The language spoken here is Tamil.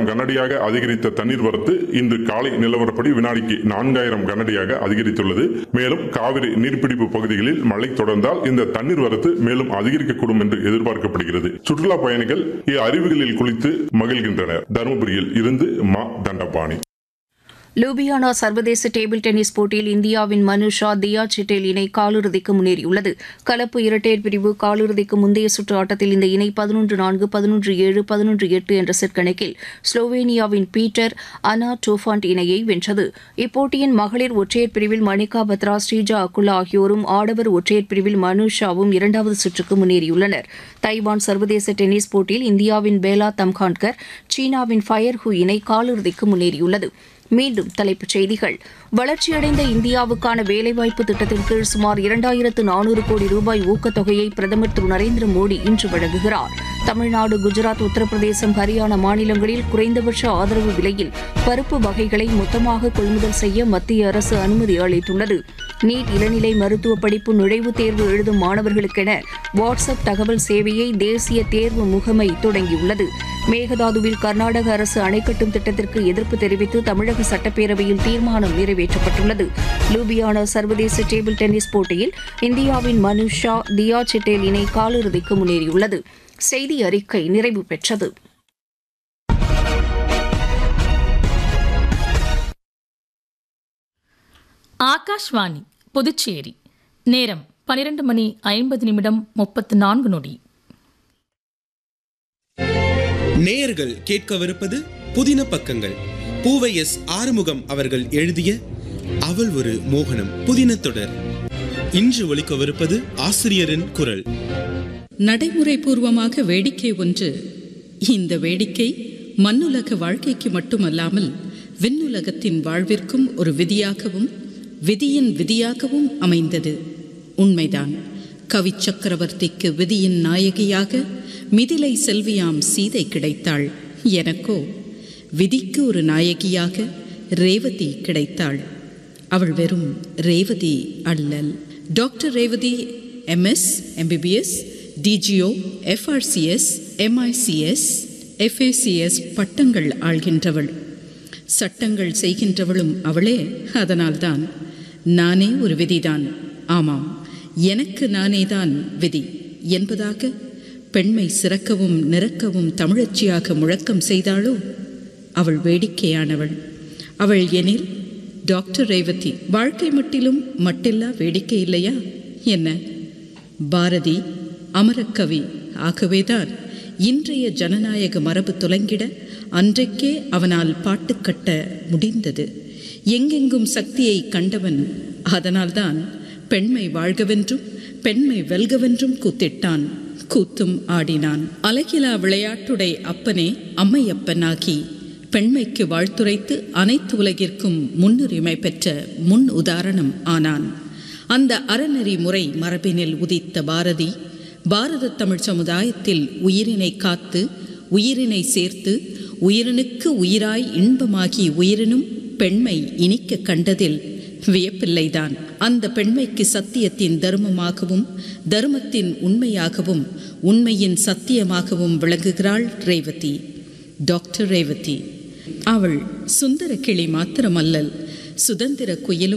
இரண்டாயிரம் கனஅடியாக அதிகரித்த தண்ணீர் வரத்து இன்று காலை நிலவரப்படி வினாடிக்கு நான்காயிரம் கனஅடியாக அதிகரித்துள்ளது மேலும் காவிரி நீர்பிடிப்பு பகுதிகளில் மழை தொடர்ந்தால் இந்த தண்ணீர் வரத்து மேலும் அதிகரிக்கக்கூடும் என்று எதிர்பார்க்கப்படுகிறது சுற்றுலா பயணிகள் அருவிகளில் குளித்து மகிழ்கின்றனர் தருமபுரியில் இருந்து மா தண்டபாணி லூபியானா சர்வதேச டேபிள் டென்னிஸ் போட்டியில் இந்தியாவின் மனுஷா தியா சிட்டேல் இணை காலிறுதிக்கு முன்னேறியுள்ளது கலப்பு இரட்டையர் பிரிவு காலிறுதிக்கு முந்தைய சுற்று ஆட்டத்தில் இந்த இணை பதினொன்று நான்கு பதினொன்று ஏழு பதினொன்று எட்டு என்ற செட் கணக்கில் ஸ்லோவேனியாவின் பீட்டர் அனா டோஃபாண்ட் இணையை வென்றது இப்போட்டியின் மகளிர் ஒற்றையர் பிரிவில் மணிகா பத்ரா ஸ்ரீஜா அக்குலா ஆகியோரும் ஆடவர் ஒற்றையர் பிரிவில் மனுஷாவும் இரண்டாவது சுற்றுக்கு முன்னேறியுள்ளனர் தைவான் சர்வதேச டென்னிஸ் போட்டியில் இந்தியாவின் பேலா தம்கான்கர் சீனாவின் ஃபயர் ஹூ இணை காலிறுதிக்கு முன்னேறியுள்ளது மீண்டும் தலைப்புச் செய்திகள் வளர்ச்சியடைந்த இந்தியாவுக்கான வேலைவாய்ப்பு திட்டத்தின் கீழ் சுமார் இரண்டாயிரத்து நானூறு கோடி ரூபாய் ஊக்கத்தொகையை பிரதமர் திரு நரேந்திர மோடி இன்று வழங்குகிறார் தமிழ்நாடு குஜராத் உத்தரப்பிரதேசம் ஹரியானா மாநிலங்களில் குறைந்தபட்ச ஆதரவு விலையில் பருப்பு வகைகளை மொத்தமாக கொள்முதல் செய்ய மத்திய அரசு அனுமதி அளித்துள்ளது நீட் இளநிலை மருத்துவ படிப்பு நுழைவுத் தேர்வு எழுதும் மாணவர்களுக்கென வாட்ஸ்அப் தகவல் சேவையை தேசிய தேர்வு முகமை தொடங்கியுள்ளது மேகதாதுவில் கர்நாடக அரசு அணை கட்டும் திட்டத்திற்கு எதிர்ப்பு தெரிவித்து தமிழக சட்டப்பேரவையில் தீர்மானம் நிறைவேற்றப்பட்டுள்ளது லூபியானா சர்வதேச டேபிள் டென்னிஸ் போட்டியில் இந்தியாவின் மனுஷா தியா சிட்டேல் இணை காலிறுதிக்கு முன்னேறியுள்ளது செய்தி அறிக்கை நிறைவு பெற்றது ஆகாஷ்வாணி புதுச்சேரி நேரம் பனிரெண்டு மணி ஐம்பது நிமிடம் முப்பத்து நான்கு நொடி நேயர்கள் கேட்கவிருப்பது புதின பக்கங்கள் பூவை எஸ் ஆறுமுகம் அவர்கள் எழுதிய அவள் ஒரு மோகனம் புதின தொடர் இன்று ஒலிக்கவிருப்பது ஆசிரியரின் குரல் நடைமுறை பூர்வமாக வேடிக்கை ஒன்று இந்த வேடிக்கை மண்ணுலக வாழ்க்கைக்கு மட்டுமல்லாமல் விண்ணுலகத்தின் வாழ்விற்கும் ஒரு விதியாகவும் விதியின் விதியாகவும் அமைந்தது உண்மைதான் கவி சக்கரவர்த்திக்கு விதியின் நாயகியாக மிதிலை செல்வியாம் சீதை கிடைத்தாள் எனக்கோ விதிக்கு ஒரு நாயகியாக ரேவதி கிடைத்தாள் அவள் வெறும் ரேவதி அல்லல் doctor Revathi MS MBBS DGO FRCS MICS FACS பட்டங்கள் ஆள்கின்றவள் சட்டங்கள் செய்கின்றவளும் அவளே அதனால்தான் நானே ஒரு விதிதான் ஆமாம் எனக்கு நானேதான் விதி என்பதாக பெண்மை சிறக்கவும் நிறக்கவும் தமிழச்சியாக முழக்கம் செய்தாளோ அவள் வேடிக்கையானவள் அவள் எனில் டாக்டர் ரேவதி வாழ்க்கை மட்டிலும் மட்டில்லா வேடிக்கை இல்லையா என்ன பாரதி அமரக்கவி ஆகவேதான் இன்றைய ஜனநாயக மரபு தொலைங்கிட அன்றைக்கே அவனால் பாட்டு கட்ட முடிந்தது எங்கெங்கும் சக்தியை கண்டவன் அதனால்தான் பெண்மை வாழ்கவென்றும் பெண்மை வெல்கவென்றும் கூத்திட்டான் கூத்தும் ஆடினான் அலகிலா விளையாட்டுடை அப்பனே அம்மையப்பனாகி பெண்மைக்கு வாழ்த்துரைத்து அனைத்து உலகிற்கும் முன்னுரிமை பெற்ற முன் உதாரணம் ஆனான் அந்த அறநெறி முறை மரபினில் உதித்த பாரதி பாரத தமிழ் சமுதாயத்தில் உயிரினை காத்து உயிரினை சேர்த்து உயிரினுக்கு உயிராய் இன்பமாகி உயிரினும் பெண்மை இனிக்க கண்டதில் வியப்பில்லைதான் அந்த பெண்மைக்கு சத்தியத்தின் தர்மமாகவும் தர்மத்தின் உண்மையாகவும் உண்மையின் சத்தியமாகவும் விளங்குகிறாள் ரேவதி டாக்டர் ரேவதி அவள் சுந்தர கிளி மாத்திரமல்லல் சுதந்திர குயிலும்